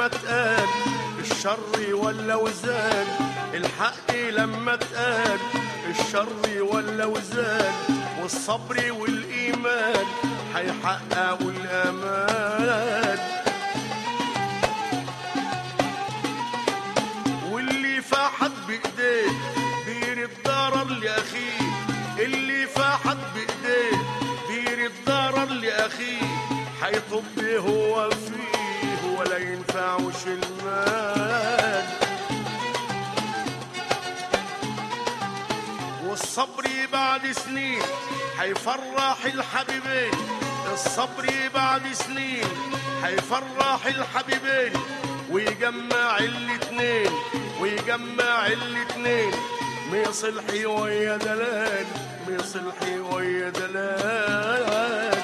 لما اتقال الشر ولا وزان الحق لما اتقال الشر ولا وزان والصبر والإيمان هيحققوا الأمان واللي فاحت بإيديه بير الضرر لأخيه اللي فاحت بإيديه بير الضرر لأخيه هيطب هو فيه ولا ينفعوش المال والصبر بعد سنين هيفرح الحبيبين الصبر بعد سنين هيفرح الحبيبين ويجمع الاتنين ويجمع الاتنين مصلحي ويا دلال مصلحي ويا دلال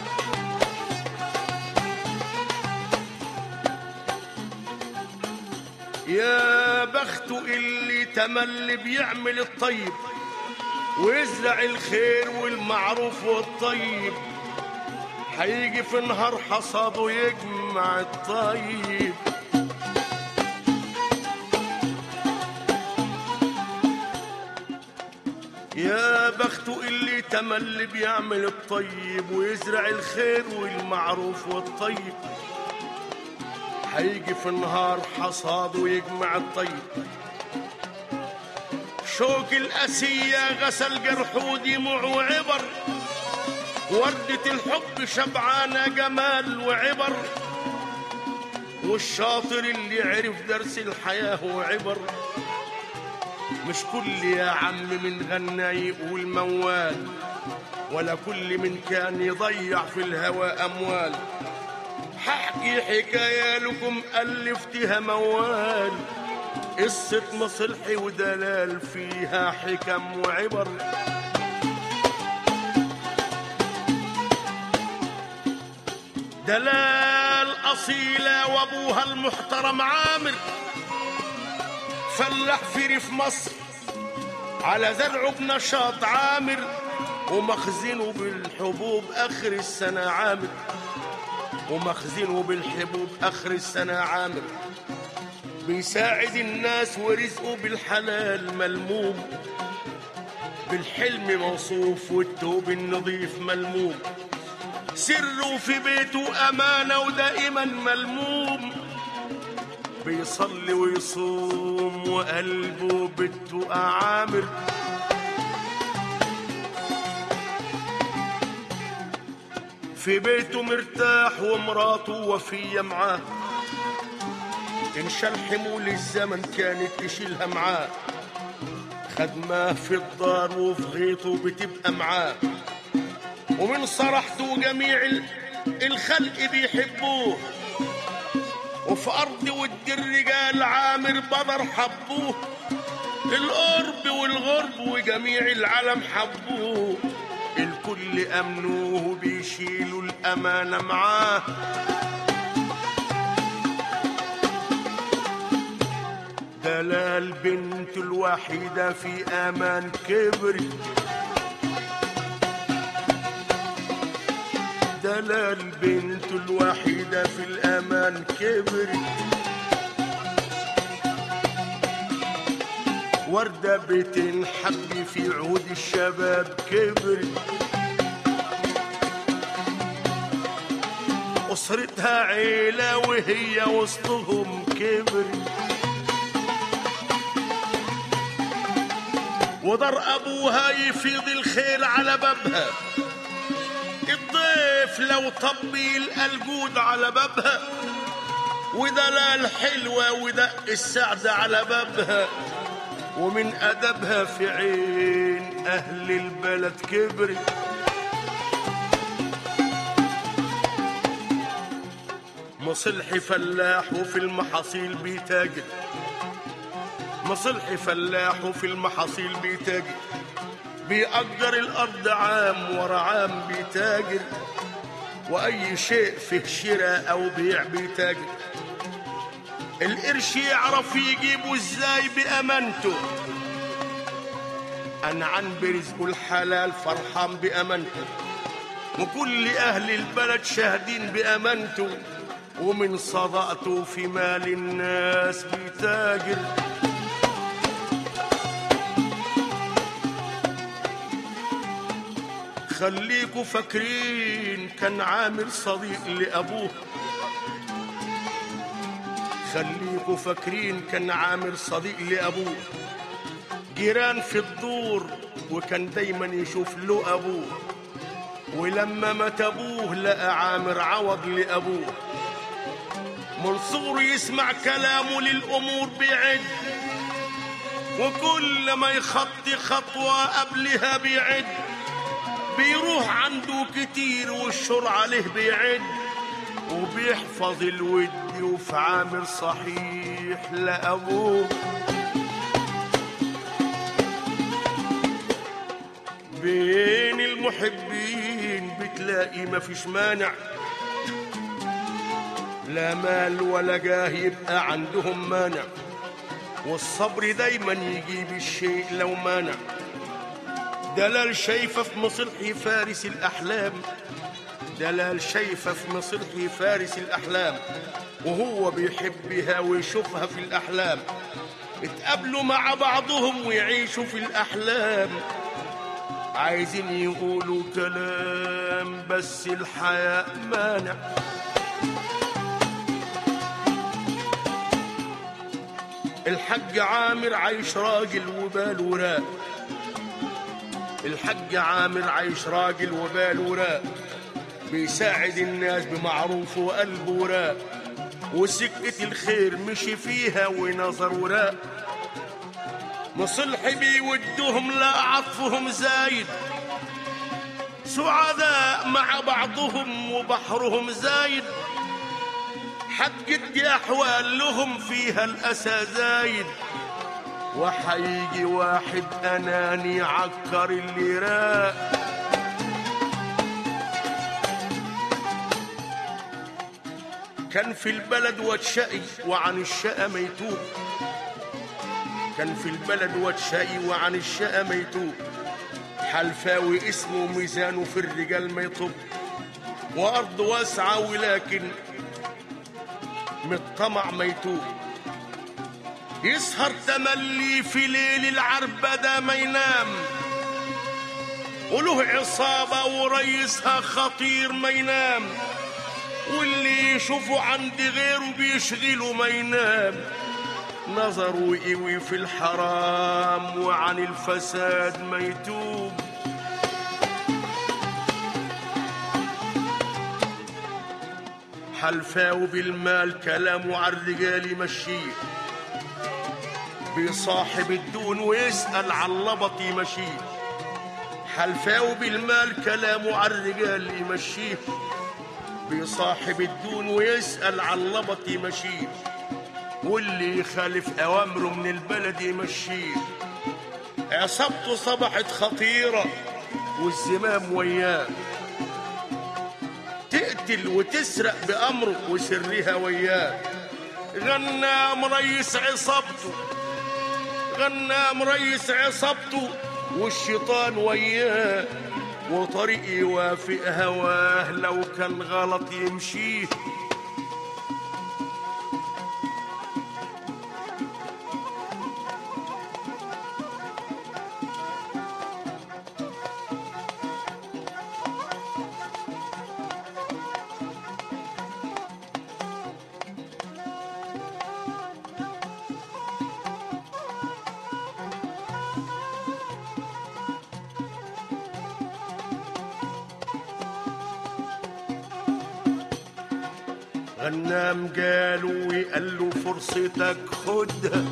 يا بخته اللي تملي بيعمل الطيب ويزرع الخير والمعروف والطيب هيجي في نهار حصاده يجمع الطيب يا بخته اللي تملي بيعمل الطيب ويزرع الخير والمعروف والطيب هيجي في النهار حصاد ويجمع الطيب شوك الأسية غسل جرح ودموع وعبر وردة الحب شبعانة جمال وعبر والشاطر اللي عرف درس الحياة وعبر مش كل يا عم من غنى يقول موال ولا كل من كان يضيع في الهوى أموال ححكي حكاية لكم ألفتها موال قصة مصلحي ودلال فيها حكم وعبر دلال أصيلة وأبوها المحترم عامر فلاح في ريف مصر على زرعه بنشاط عامر ومخزنه بالحبوب آخر السنة عامر ومخزنه بالحبوب آخر السنة عامر بيساعد الناس ورزقه بالحلال ملموم بالحلم موصوف والتوب النظيف ملموم سره في بيته أمانة ودائما ملموم بيصلي ويصوم وقلبه بالتقى عامر في بيته مرتاح ومراته وفية معاه إن شال حمول الزمن كانت تشيلها معاه خدماه في الدار وفي غيطه بتبقى معاه ومن صرحته جميع ال- الخلق بيحبوه وفي أرض ود الرجال عامر بدر حبوه القرب والغرب وجميع العالم حبوه الكل أمنوه بيشيلوا الأمانة معاه دلال بنت الوحيدة في أمان كبرت دلال بنت الوحيدة في الأمان كبرت وردة بتنحب في عود الشباب كبرت أسرتها عيلة وهي وسطهم كبرت ودار أبوها يفيض الخير على بابها الضيف لو طب يلقى الجود على بابها ودلال حلوة ودق السعد على بابها ومن أدبها في عين أهل البلد كبرت مصلحي فلاح وفي المحاصيل بيتاجر مصلحي فلاح وفي المحاصيل بيتاجر بيأجر الأرض عام ورا عام بيتاجر وأي شيء فيه شراء أو بيع بيتاجر القرش يعرف يجيبه ازاي بأمانته أنا عن برزقه الحلال فرحان بأمانته وكل أهل البلد شاهدين بأمانته ومن صدقته في مال الناس بيتاجر خليكوا فاكرين كان عامر صديق لأبوه خليكوا فاكرين كان عامر صديق لأبوه جيران في الدور وكان دايما يشوف له أبوه ولما مات أبوه لقى عامر عوض لأبوه من صغره يسمع كلامه للأمور بيعد وكل ما يخطي خطوة قبلها بيعد بيروح عنده كتير والشر عليه بيعد وبيحفظ الود وفي عامر صحيح لأبوه بين المحبين بتلاقي مفيش مانع لا مال ولا جاه يبقى عندهم مانع والصبر دايما يجيب الشيء لو مانع دلال شايفة في مصلحي فارس الأحلام دلال شايفة في مصلحي فارس الأحلام وهو بيحبها ويشوفها في الأحلام اتقابلوا مع بعضهم ويعيشوا في الأحلام عايزين يقولوا كلام بس الحياة مانع الحج عامر عايش راجل وباله راق الحج عامر عايش راجل وباله راق بيساعد الناس بمعروف وقلبه راق وسكة الخير مشي فيها ونظر وراق مصلح بيودهم لا عطفهم زايد سعداء مع بعضهم وبحرهم زايد حتجد أحوال لهم فيها الأسى زايد وحيجي واحد أناني عكر اللي راق كان في البلد واتشقي وعن الشقى ما يتوب كان في البلد واتشقي وعن الشقى ما يتوب حلفاوي اسمه ميزانه في الرجال ما يطب وأرض واسعة ولكن من الطمع ما يتوب يسهر تملي في ليل العربدة ما ينام وله عصابة وريسها خطير ما ينام واللي يشوفه عند غيره بيشغله ما ينام نظره قوي في الحرام وعن الفساد ما يتوب حلفاو بالمال كلامه على الرجال يمشيه بيصاحب الدون ويسأل على اللبط يمشيه حلفاو بالمال كلامه على الرجال يمشيه بيصاحب الدون ويسأل على اللبط يمشيه واللي يخالف أوامره من البلد يمشيه عصابته صبحت خطيرة والزمام وياه تقتل وتسرق بأمره وسرها وياه غنام ريس عصابته غنام ريس عصابته والشيطان وياه وطريق يوافق هواه لو كان غلط يمشيه غنام قالوا وقال له فرصتك خدها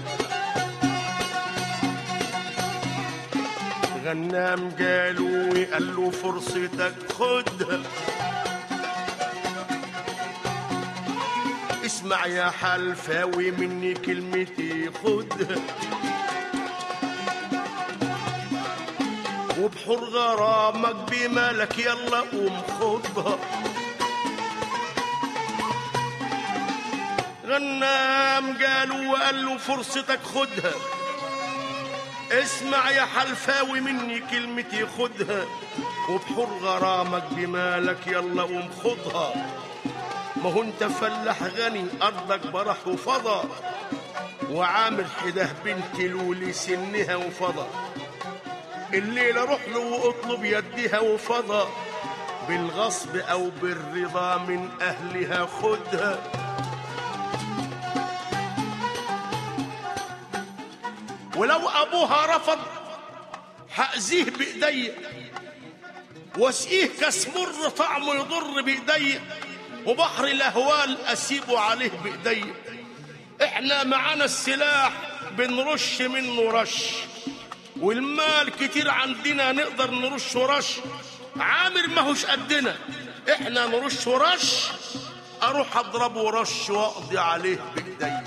غنام قالوا وقال له فرصتك خدها اسمع يا حلفاوي مني كلمتي خدها وبحر غرامك بمالك يلا قوم خدها غنام قالوا وقال له فرصتك خدها اسمع يا حلفاوي مني كلمتي خدها وبحر غرامك بمالك يلا قوم خدها ما هو انت فلاح غني ارضك برح وفضى وعامل حده بنت لولي سنها وفضى الليلة روح له واطلب يدها وفضى بالغصب او بالرضا من اهلها خدها ولو ابوها رفض هاذيه بايديا واسقيه كاس مر طعمه يضر بايديا وبحر الاهوال اسيبه عليه بايديا احنا معانا السلاح بنرش منه رش والمال كتير عندنا نقدر نرش ورش عامر ماهوش قدنا احنا نرش ورش اروح اضربه رش واقضي عليه بايديا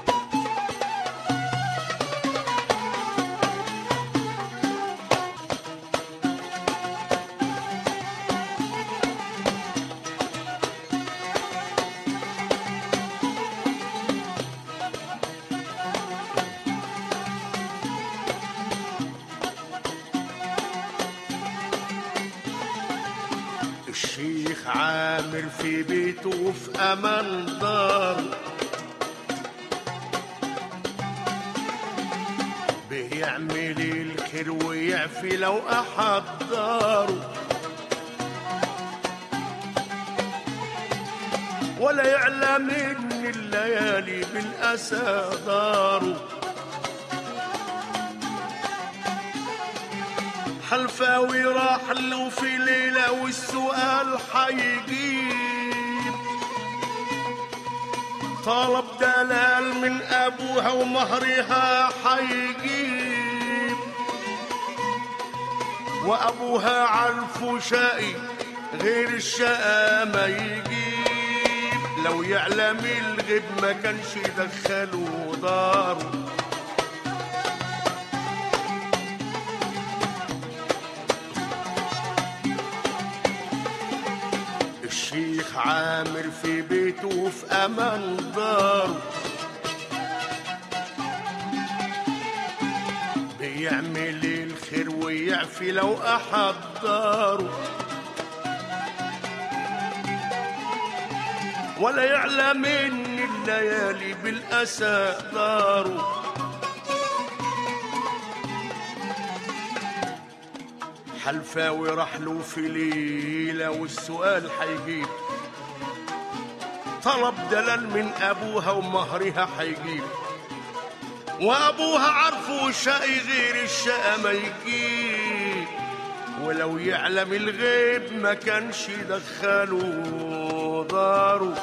الشيخ عامر في بيته وفي امان دار بيعمل الخير ويعفي لو احد داره ولا يعلم ان الليالي بالاسى داره حلفاوي راح له في ليلة والسؤال حيجيب طلب دلال من أبوها ومهرها حيجيب وأبوها عرفه شقي غير الشقا ما يجيب لو يعلم الغيب ما كانش يدخله داره الشيخ عامر في بيته وفي امان داره بيعمل الخير ويعفي لو احد داره ولا يعلم ان الليالي بالاسى داره حلفاوي راح له في ليلة والسؤال حيجيب طلب دلال من أبوها ومهرها حيجيب وأبوها عارفه شقي غير الشقا ما يجيب ولو يعلم الغيب ما كانش يدخله داره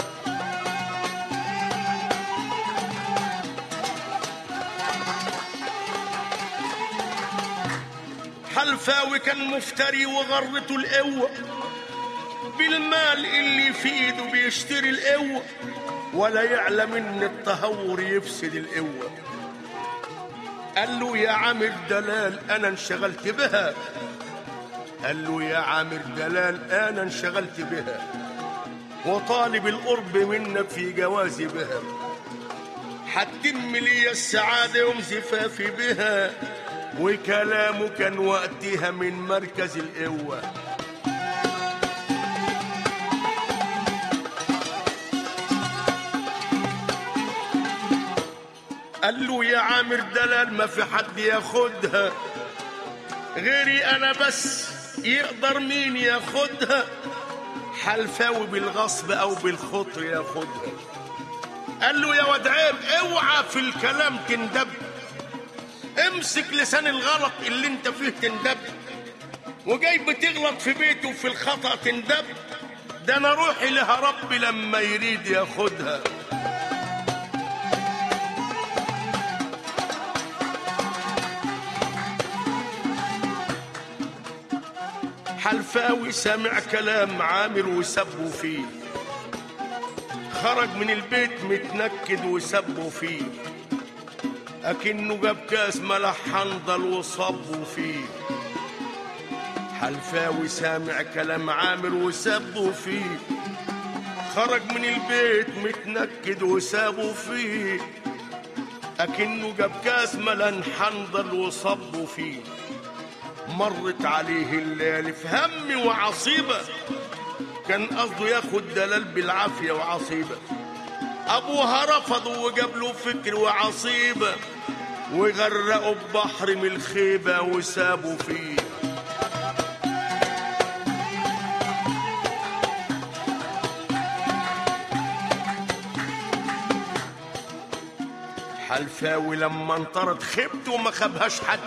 حلفاوي كان مفتري وغرته القوة بالمال اللي في ايده بيشتري القوة ولا يعلم ان التهور يفسد القوة قال له يا عامر دلال انا انشغلت بها قال له يا عامر دلال انا انشغلت بها وطالب القرب منك في جوازي بها حتتم لي السعادة يوم زفافي بها وكلامه كان وقتها من مركز القوة قال له يا عامر دلال ما في حد ياخدها غيري انا بس يقدر مين ياخدها حلفاوي بالغصب او بالخطر ياخدها قال له يا واد عيب اوعى في الكلام تندب امسك لسان الغلط اللي انت فيه تندب وجاي بتغلط في بيته وفي الخطأ تندب ده انا روحي لها رب لما يريد ياخدها حلفاوي سامع كلام عامر وسبه فيه خرج من البيت متنكد وسبه فيه أكنه جاب كاس ملح حنظل وصبه فيه حلفاوي سامع كلام عامر وسبه فيه خرج من البيت متنكد وسابه فيه أكنه جاب كاس ملح حنظل وصبه فيه مرت عليه الليالي في هم وعصيبة كان قصده ياخد دلال بالعافية وعصيبة أبوها رفض وجاب له فكر وعصيبة وغرقوا ببحر من الخيبة وسابوا فيه حلفاوي لما انطرد خبت وما خبهاش حد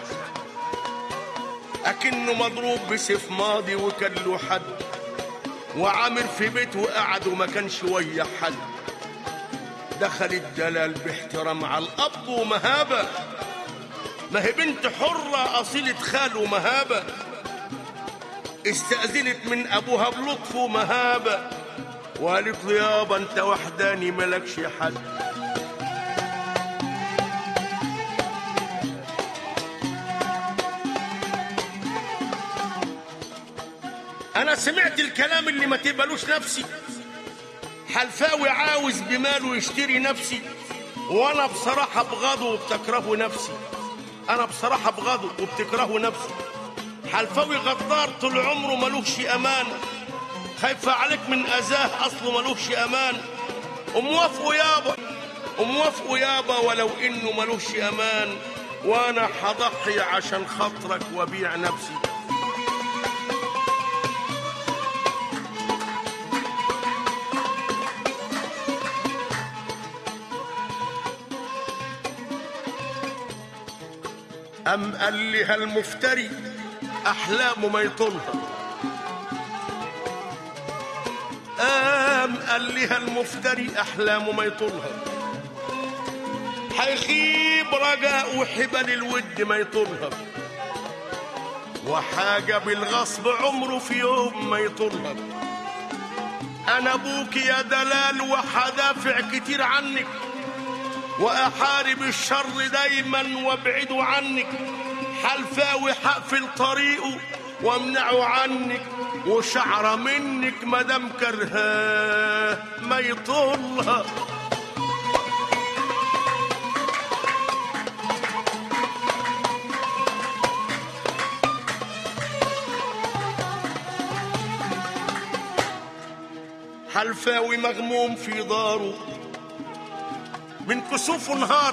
أكنه مضروب بسيف ماضي وكان له حد وعامر في بيته قعد وما كانش ويا حد دخل الدلال باحترام على الأب ومهابة ما هي بنت حرة أصيلة خال ومهابة استأذنت من أبوها بلطف ومهابة وقالت له يابا أنت وحداني ملكش حد أنا سمعت الكلام اللي ما تقبلوش نفسي حلفاوي عاوز بماله يشتري نفسي وأنا بصراحة بغضه وبتكرهه نفسي أنا بصراحة بغضه وبتكرهه نفسي حلفاوي غدار طول عمره ملوش أمان خايفة عليك من أذاه أصله ملوش أمان وموافقه يابا وموافقه يابا ولو إنه ملوش أمان وأنا هضحي عشان خاطرك وأبيع نفسي أم قال لي هالمفتري أحلامه ما يطولها أم قال لي هالمفتري أحلامه ما يطولها حيخيب رجاء وحبل الود ما يطولها وحاجة بالغصب عمره في يوم ما يطولها أنا أبوك يا دلال وحدافع كتير عنك وأحارب الشر دايما وابعده عنك حلفاوي حقفل طريقه وامنعه عنك وشعرة منك مدام كرهاه ما يطولها حلفاوي مغموم في داره من كسوف نهار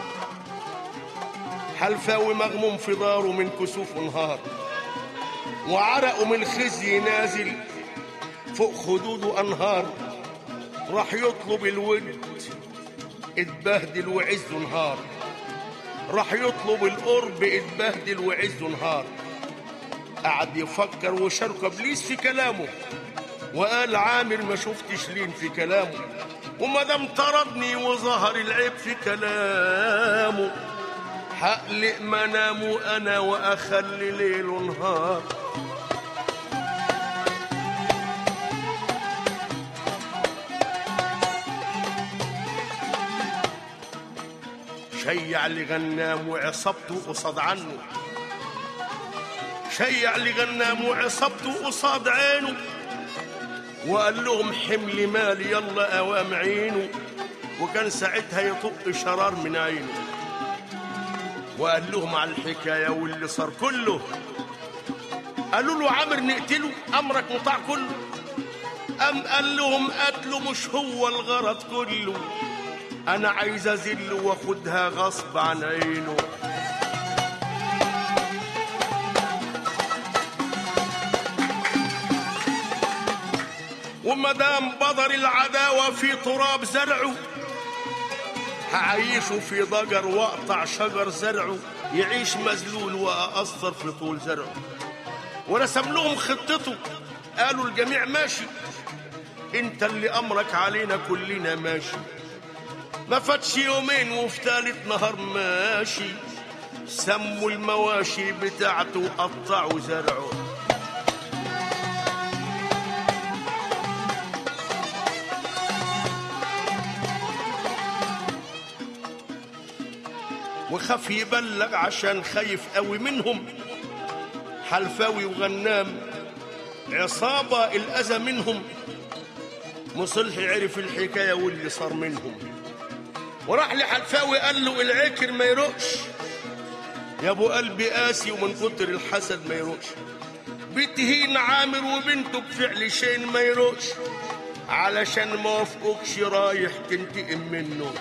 حلفاوي مغموم في داره من كسوف نهار وعرقه من الخزي نازل فوق خدوده أنهار راح يطلب الود اتبهدل وعزه نهار راح يطلب القرب اتبهدل وعزه نهار قعد يفكر وشارك ابليس في كلامه وقال عامر ما شفتش لين في كلامه وما دام طردني وظهر العيب في كلامه حقلق منامه انا واخلي ليل ونهار شيع لغنام وعصبته قصاد عنه شيع لغنام وعصبته قصاد عينه وقال لهم حمل مالي يلا اوام عينه وكان ساعتها يطق شرار من عينه وقال لهم على الحكايه واللي صار كله قالوا له عامر نقتله امرك مطاع كله ام قال لهم قتله مش هو الغرض كله انا عايز اذله واخدها غصب عن عينه ومدام بذر العداوة في تراب زرعه هعيشه في ضجر واقطع شجر زرعه يعيش مذلول واقصر في طول زرعه ورسم لهم خطته قالوا الجميع ماشي انت اللي امرك علينا كلنا ماشي ما فاتش يومين وفي تالت نهار ماشي سموا المواشي بتاعته وقطعوا زرعه وخاف يبلغ عشان خايف قوي منهم حلفاوي وغنام عصابة الأذى منهم مصلح عرف الحكاية واللي صار منهم وراح لحلفاوي قال له العكر ما يروقش يا ابو قلبي قاسي ومن كتر الحسد ما يروقش بتهين عامر وبنته بفعل شيء ما يروش علشان ما وافقكش رايح تنتقم منه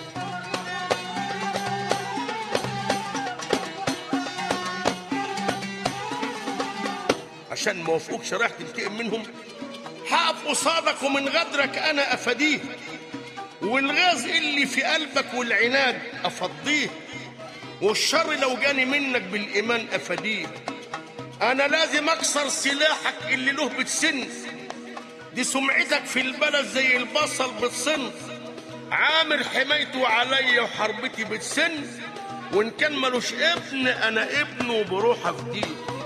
عشان ما وافقكش رايح تنتقم منهم هقف قصادك ومن غدرك انا افديه والغاز اللي في قلبك والعناد افضيه والشر لو جاني منك بالايمان افديه انا لازم اكسر سلاحك اللي له بتسن دي سمعتك في البلد زي البصل بتصن عامر حمايته عليا وحربتي بتسن وان كان ملوش ابن انا ابنه بروح افديه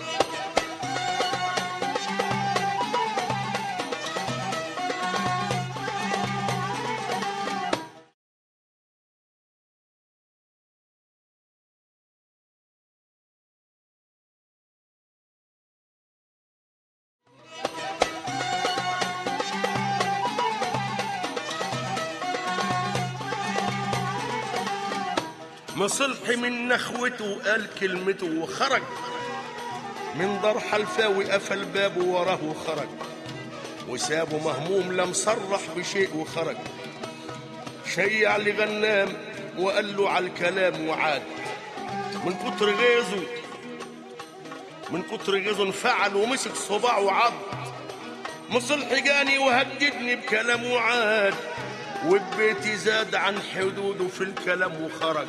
مصلحي من نخوته قال كلمته وخرج من دار حلفاوي قفل بابه وراه وخرج وسابه مهموم لم صرح بشيء وخرج شيع لغنام وقال له على الكلام وعاد من كتر غيظه من كتر غيظه انفعل ومسك صباعه وعض مصلحي جاني وهددني بكلام وعاد وبيتي زاد عن حدوده في الكلام وخرج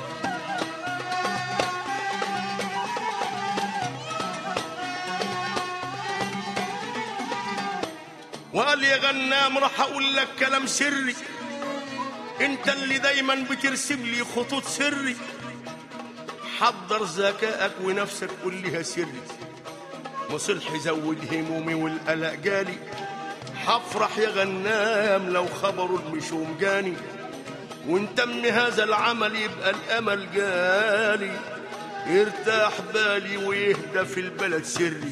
وقال يا غنام راح اقول لك كلام سري انت اللي دايما بترسم لي خطوط سري حضر ذكائك ونفسك كلها سري مصلحي زود همومي والقلق جالي هفرح يا غنام لو خبروا المشوم جاني وانت من هذا العمل يبقى الامل جالي يرتاح بالي ويهدى في البلد سري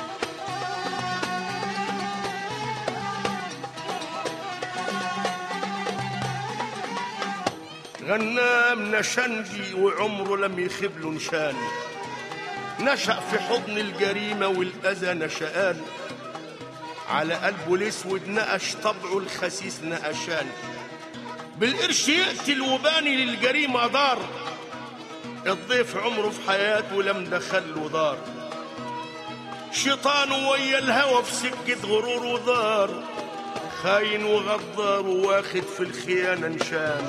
غنام نشنجي وعمره لم يخب له نشان نشأ في حضن الجريمة والأذى نشأان على قلبه الأسود نقش طبعه الخسيس نقشان بالقرش يقتل وباني للجريمة دار الضيف عمره في حياته لم دخله دار شيطانه ويا الهوى في سكة غرور ودار خاين وغدار وواخد في الخيانة نشان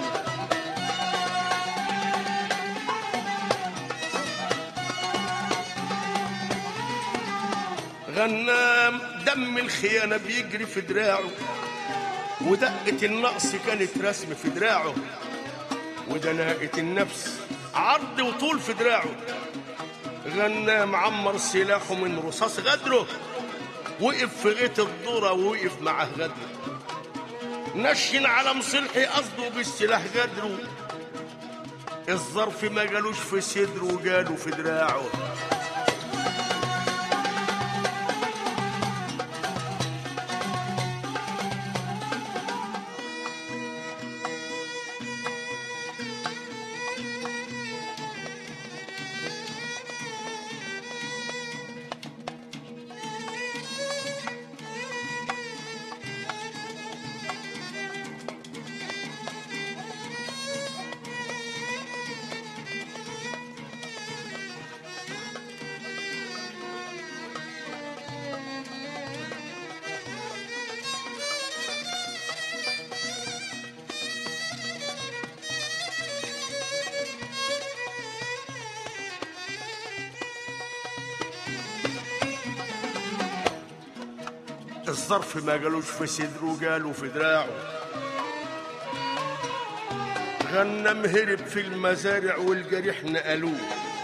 غنام دم الخيانة بيجري في دراعه ودقة النقص كانت رسم في دراعه ودناءة النفس عرض وطول في دراعه غنام عمر سلاحه من رصاص غدره وقف في غيط الذرة ووقف معاه غدره نشن على مصلحي قصده بالسلاح غدره الظرف ما جالوش في صدره جاله في دراعه الظرف ما جالوش في صدره جاله في دراعه غنم هرب في المزارع والجريح نقلوه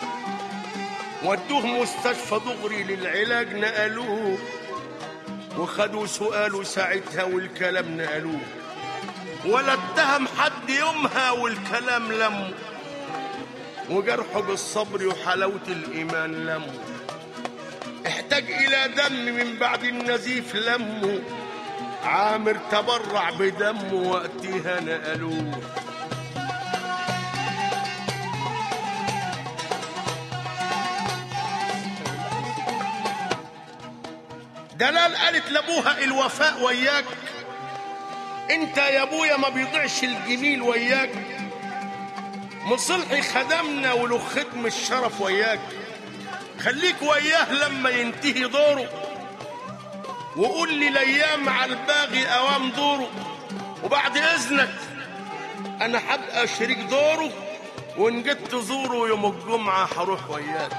ودوه مستشفى دغري للعلاج نقلوه وخدوا سؤاله ساعتها والكلام نقلوه ولا اتهم حد يومها والكلام لمه وجرحه بالصبر وحلاوة الإيمان لمه احتاج إلى دم من بعد النزيف لمه عامر تبرع بدمه وقتها نقلوه دلال قالت لابوها الوفاء وياك انت يا ابويا ما بيضيعش الجميل وياك مصلحي خدمنا وله خدم الشرف وياك خليك وياه لما ينتهي دوره وقول لي الايام على الباغي اوام دوره وبعد اذنك انا هبقى شريك دوره وان جيت تزوره يوم الجمعه هروح وياك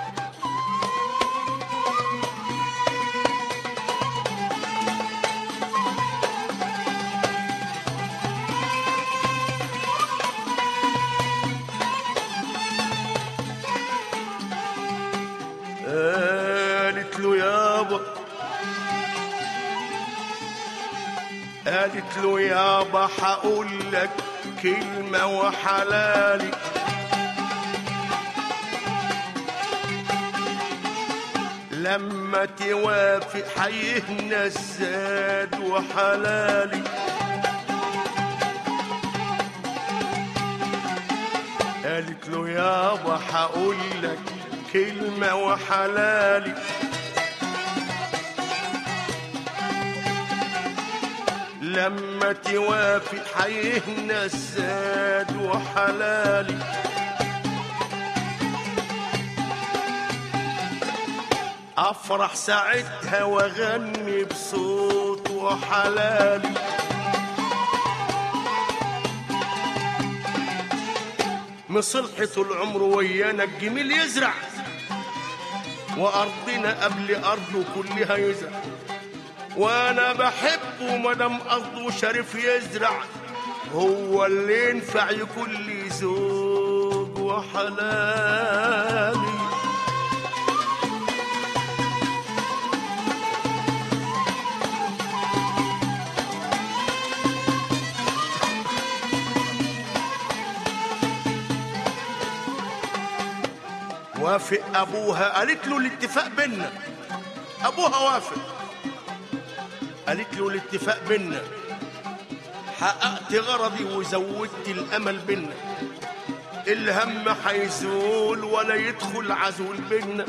قالت له يابا قالت له يابا هقول لك كلمة وحلالي لما توافق حيهنا الزاد وحلالي قالت له يابا هقول لك كلمة وحلالي لما توافق حيهنا الزاد وحلالي افرح ساعتها واغني بصوت وحلالي مصلحة العمر ويانا الجميل يزرع وارضنا قبل ارضه كلها يزرع وانا بحبه مدام قصده شريف يزرع هو اللي ينفع يكون لي زوج وحلالي وافق ابوها قالت له الاتفاق بينا ابوها وافق قالت له الاتفاق بينا حققت غرضي وزودت الامل بينا الهم حيزول ولا يدخل عزول بينا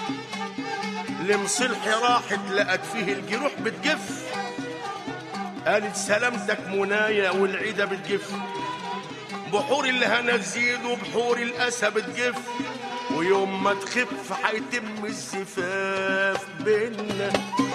لمصلحي راحت لقت فيه الجروح بتجف قالت سلامتك منايا والعيدة بتجف بحور الهنا تزيد وبحور الأسى بتجف ويوم ما تخف حيتم الزفاف بينا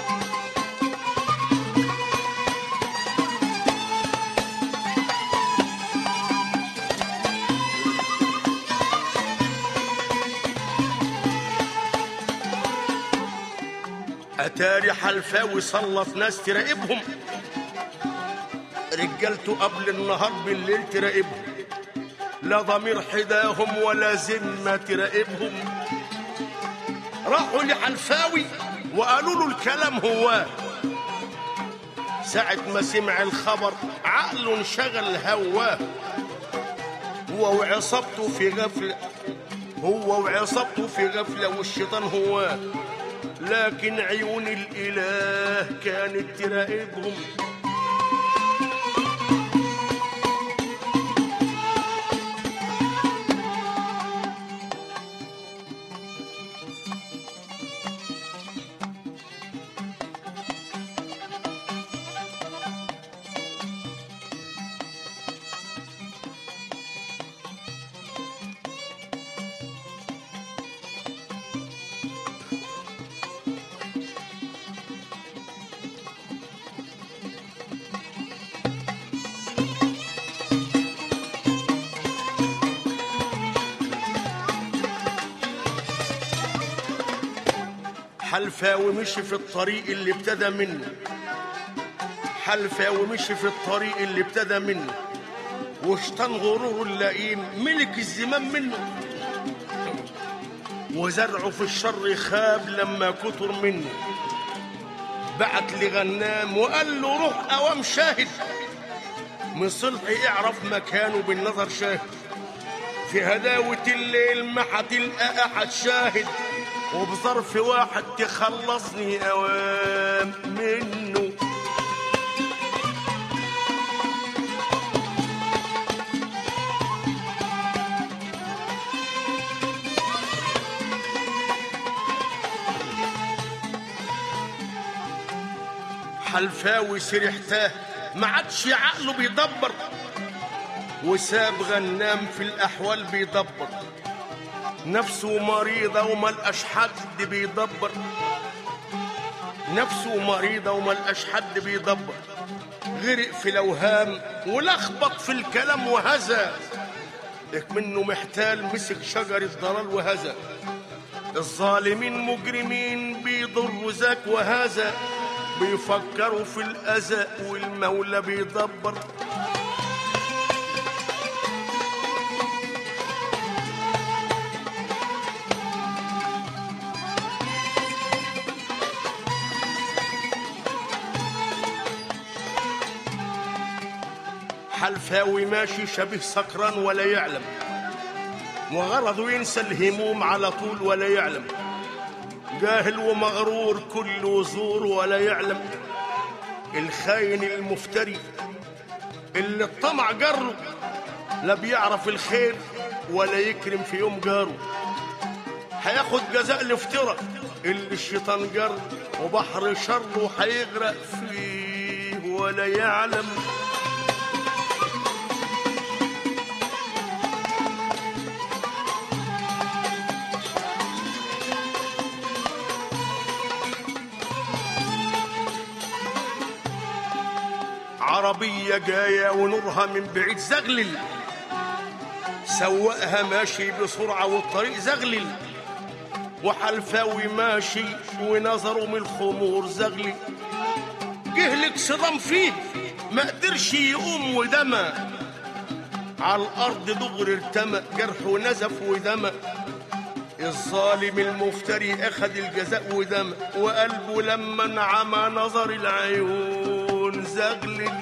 أتاري حلفاوي سلط ناس تراقبهم رجالته قبل النهار بالليل تراقبهم لا ضمير حداهم ولا ذمة تراقبهم راحوا لحلفاوي وقالوا له الكلام هو ساعة ما سمع الخبر عقله انشغل هواه هو وعصابته في غفلة هو وعصابته في غفلة والشيطان هواه لكن عيون الإله كانت تراقبهم حلفاوي مشي في الطريق اللي ابتدى منه حلفاوي مشي في الطريق اللي ابتدى منه واشتن غروره اللئيم ملك الزمام منه وزرعه في الشر خاب لما كتر منه بعت لغنام وقال له روح اوام شاهد من صلحي اعرف مكانه بالنظر شاهد في هداوة الليل ما هتلقى احد شاهد وبظرف واحد تخلصني اوام منه حلفاوي سرحتاه ما عادش عقله بيدبر وساب غنام في الأحوال بيدبر نفسه مريضة وملقاش حد بيدبر نفسه مريضة وملقاش حد بيدبر غرق في الأوهام ولخبط في الكلام وهزا لك منه محتال مسك شجر الضلال وهزا الظالمين مجرمين بيضروا ذاك وهذا بيفكروا في الأذى والمولى بيدبر حلفاوي ماشي شبيه سكران ولا يعلم وغرضه ينسى الهموم على طول ولا يعلم جاهل ومغرور كل زور ولا يعلم الخاين المفتري اللي الطمع جره لا بيعرف الخير ولا يكرم في يوم جاره هياخد جزاء الافتراء اللي الشيطان جر وبحر شره هيغرق فيه ولا يعلم عربية جاية ونورها من بعيد زغلل سواقها ماشي بسرعة والطريق زغلل وحلفاوي ماشي ونظره من الخمور زغلل جهلك صدام فيه ما قدرش يقوم ودمى على الأرض دغر ارتمى جرحه نزف ودمى الظالم المفتري أخد الجزاء ودمى وقلبه لما انعمى نظر العيون زغلل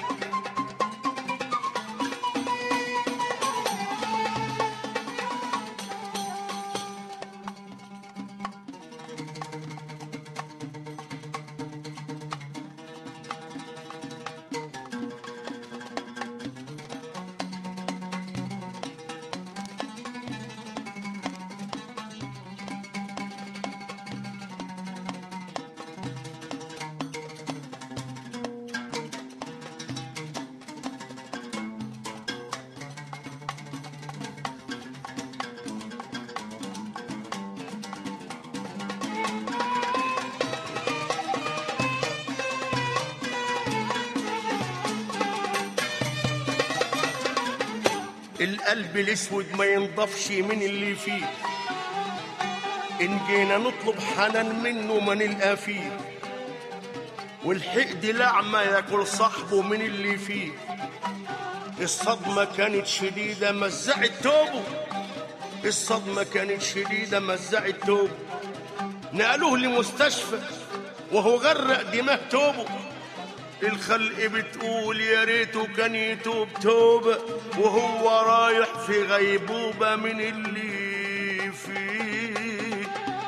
القلب الاسود ما ينضفش من اللي فيه ان جينا نطلب حنان منه ما نلقى فيه والحقد لعمة ياكل صاحبه من اللي فيه الصدمة كانت شديدة مزعت توبه الصدمة كانت شديدة مزعت توبه نقلوه لمستشفى وهو غرق دماغ توبه الخلق بتقول يا ريته كان يتوب توبة وهو رايح في غيبوبة من اللي فيه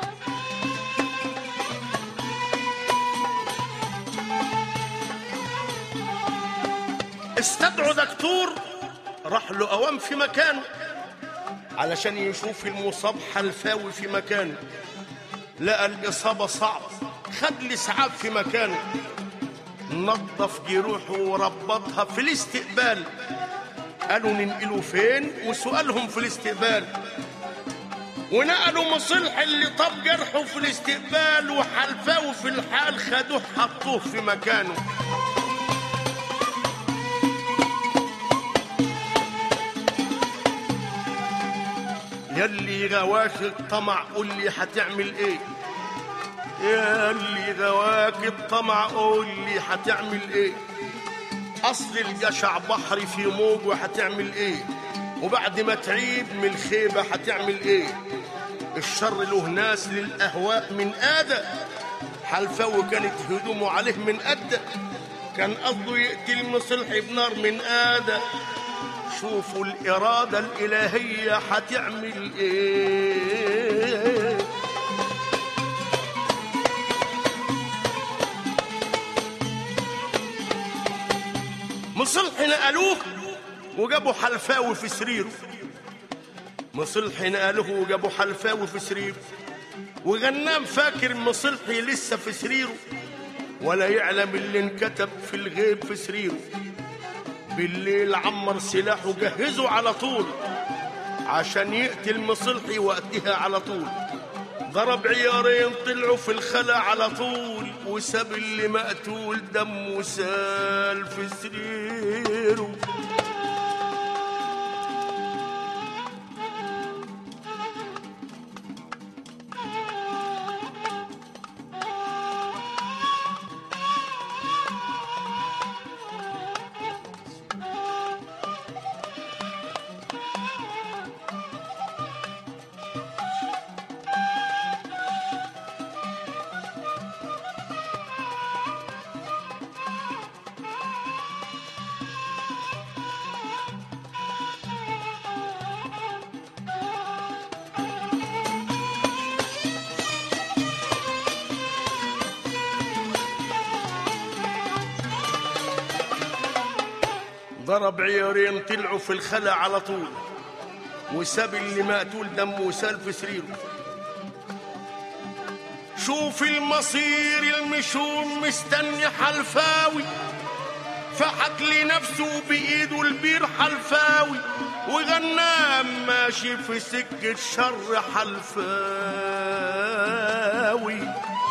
استدعوا دكتور راح له أوام في مكانه علشان يشوف المصاب حلفاوي في مكانه لقى الإصابة صعبة خد الإسعاف في مكانه نظف جروحه وربطها في الاستقبال قالوا ننقله فين وسؤالهم في الاستقبال ونقلوا مصلح اللي طاب جرحه في الاستقبال وحلفاه في الحال خدوه حطوه في مكانه يلي غواك الطمع قول لي هتعمل ايه يا اللي غواك الطمع قول لي هتعمل ايه اصل الجشع بحري في موج وهتعمل ايه وبعد ما تعيب من الخيبة هتعمل ايه الشر له ناس للأهواء من آدى حلفاوي كانت هدومه عليه من أدى كان قصده يقتل مصلحي بنار من آدى شوفوا الإرادة الإلهية هتعمل إيه مصلح نقلوه وجابوا حلفاوي في سريره مصلح نقلوه وجابوا حلفاوي في سريره وغنام فاكر مصلحي لسه في سريره ولا يعلم اللي انكتب في الغيب في سريره بالليل عمر سلاحه جهزه على طول عشان يقتل مصلحي وقتها على طول ضرب عيارين طلعوا في الخلا على طول وساب اللي مقتول دمه سال في سريره ضرب عيارين طلعوا في الخلا على طول وساب اللي مقتول دمه سال في سريره شوف المصير المشوم مستني حلفاوي فحك لنفسه بإيده البير حلفاوي وغنام ماشي في سكة شر حلفاوي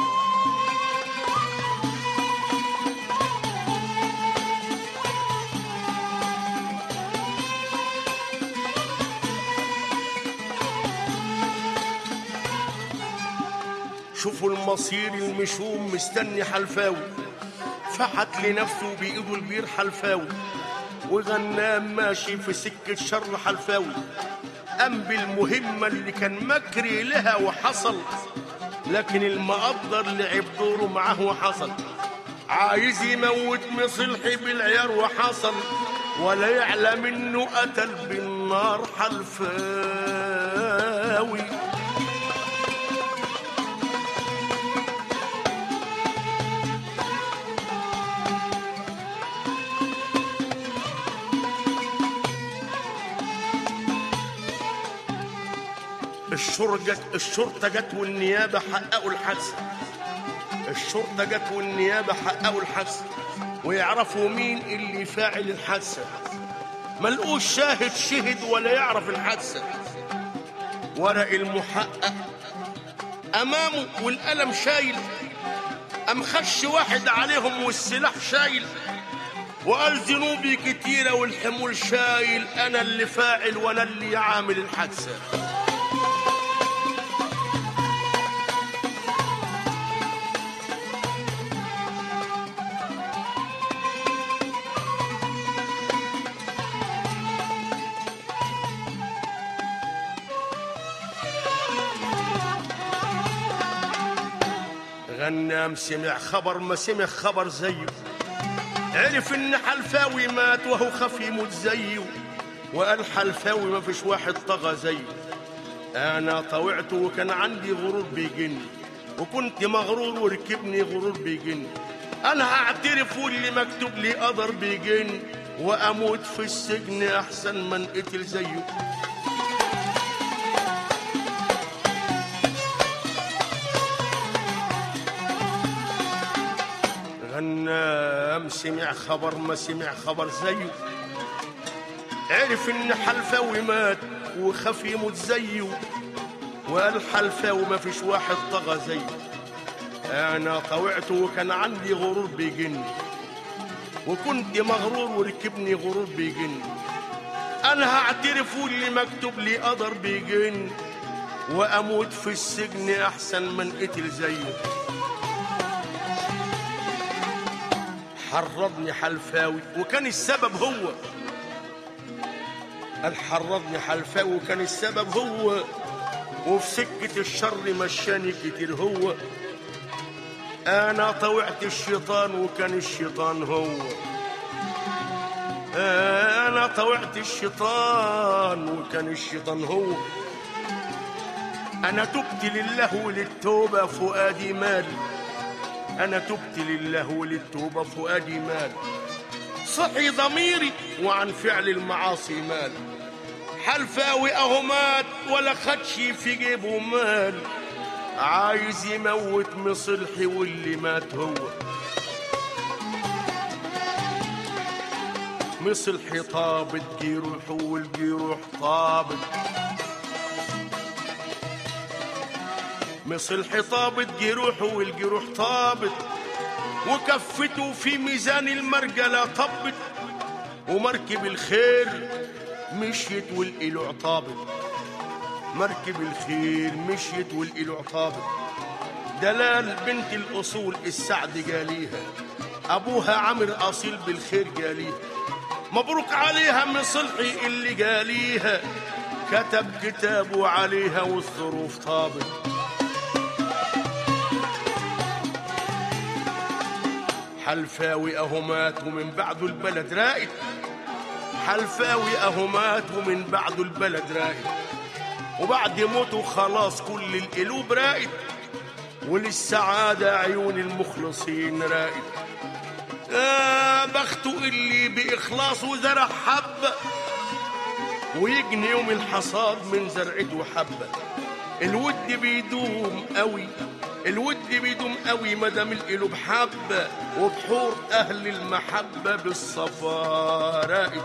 شوفوا المصير المشوم مستني حلفاوي فحت لنفسه بإيده البير حلفاوي وغنام ماشي في سكة شر حلفاوي قام بالمهمة اللي كان مكري لها وحصل لكن المقدر لعب دوره معاه وحصل عايز يموت مصلحي بالعيار وحصل ولا يعلم انه قتل بالنار حلفاوي الشرطة الشرطة جت والنيابة حققوا الحادثة الشرطة جت والنيابة حققوا الحادثة ويعرفوا مين اللي فاعل الحادثة ملقوش شاهد شهد ولا يعرف الحادثة ورق المحقق أمامه والقلم شايل أم خش واحد عليهم والسلاح شايل وقال ذنوبي كتيرة والحمول شايل أنا اللي فاعل وأنا اللي عامل الحادثة غنام سمع خبر ما سمع خبر زيه عرف ان حلفاوي مات وهو خاف يموت زيه وقال حلفاوي ما فيش واحد طغى زيه انا طوعته وكان عندي غرور بيجني وكنت مغرور وركبني غرور بيجني انا هعترف واللي مكتوب لي قدر بيجني واموت في السجن احسن ما انقتل زيه غنام سمع خبر ما سمع خبر زيه عرف ان حلفاوي مات وخاف يموت زيه وقال حلفاوي ما فيش واحد طغى زيه انا طوعته وكان عندي غرور بيجني وكنت مغرور وركبني غرور بيجني انا هعترف واللي مكتوب لي قدر بيجني واموت في السجن احسن من قتل زيه حرضني حلفاوي وكان السبب هو قال حرضني حلفاوي وكان السبب هو وفي سكة الشر مشاني كتير هو أنا طوعت الشيطان وكان الشيطان هو أنا طوعت الشيطان وكان الشيطان هو أنا تبت لله وللتوبة فؤادي مالي أنا تبت لله وللتوبة فؤادي مال صحي ضميري وعن فعل المعاصي مال حلفاوي أهو مات ولا خدش في جيبه مال عايز يموت مصلحي واللي مات هو مصلحي طابت جروح والجروح طابت مصلحي طابت جروح والجروح طابت وكفته في ميزان المرجلة طبت ومركب الخير مشيت والقلوع طابت مركب الخير مشيت والقلوع طابت دلال بنت الأصول السعد جاليها أبوها عامر أصيل بالخير جاليها مبروك عليها من صلحي اللي جاليها كتب كتابه عليها والظروف طابت حلفاوي اهو مات ومن بعده البلد راقد حلفاوي اهو مات ومن بعده البلد راقد وبعد موته خلاص كل القلوب راقد وللسعادة عيون المخلصين راقد آه بخته اللي بإخلاصه زرع حبة ويجني يوم الحصاد من زرعته حبة الود بيدوم قوي الود بيدوم قوي مدام القلوب حبة وبحور أهل المحبة بالصفا راقد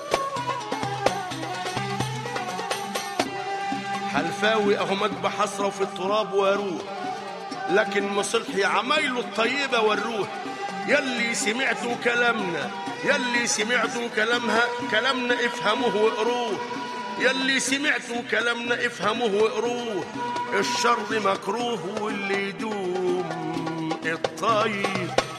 حلفاوي أهو مجبى حسرة في التراب واروح لكن مصلحي عمايله الطيبة والروح يلي سمعتوا كلامنا يلي سمعتوا كلامها كلامنا افهموه واقروه يلي سمعتوا كلامنا افهموه واقروه الشر مكروه واللي يدوم الطيب